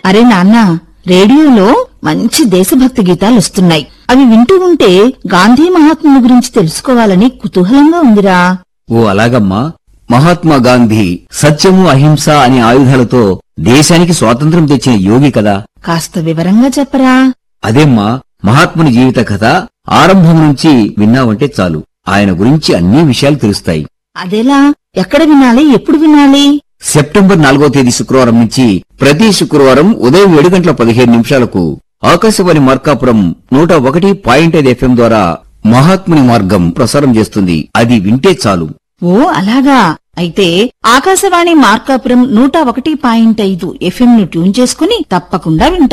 అరే నాన్న రేడియోలో మంచి దేశభక్తి గీతాలు వస్తున్నాయి అవి వింటూ ఉంటే గాంధీ మహాత్ముని గురించి తెలుసుకోవాలని కుతూహలంగా ఉందిరా ఓ అలాగమ్మా మహాత్మా గాంధీ సత్యము అహింస అనే ఆయుధాలతో దేశానికి స్వాతంత్రం తెచ్చిన యోగి కదా కాస్త వివరంగా చెప్పరా అదేమ్మా మహాత్ముని జీవిత కథ ఆరంభం నుంచి విన్నావంటే చాలు ఆయన గురించి అన్ని విషయాలు తెలుస్తాయి అదెలా ఎక్కడ వినాలి ఎప్పుడు వినాలి సెప్టెంబర్ నాలుగో తేదీ శుక్రవారం నుంచి ప్రతి శుక్రవారం ఉదయం ఏడు గంటల పదిహేను నిమిషాలకు ఆకాశవాణి మార్కాపురం నూట ఒకటి పాయింట్ ఐదు ఎఫ్ఎం ద్వారా మహాత్ముని మార్గం ప్రసారం చేస్తుంది అది వింటే చాలు ఓ అలాగా అయితే ఆకాశవాణి మార్కాపురం నూట ఒకటి పాయింట్ ఐదు ఎఫ్ఎం ను ట్యూన్ చేసుకుని తప్పకుండా వింటా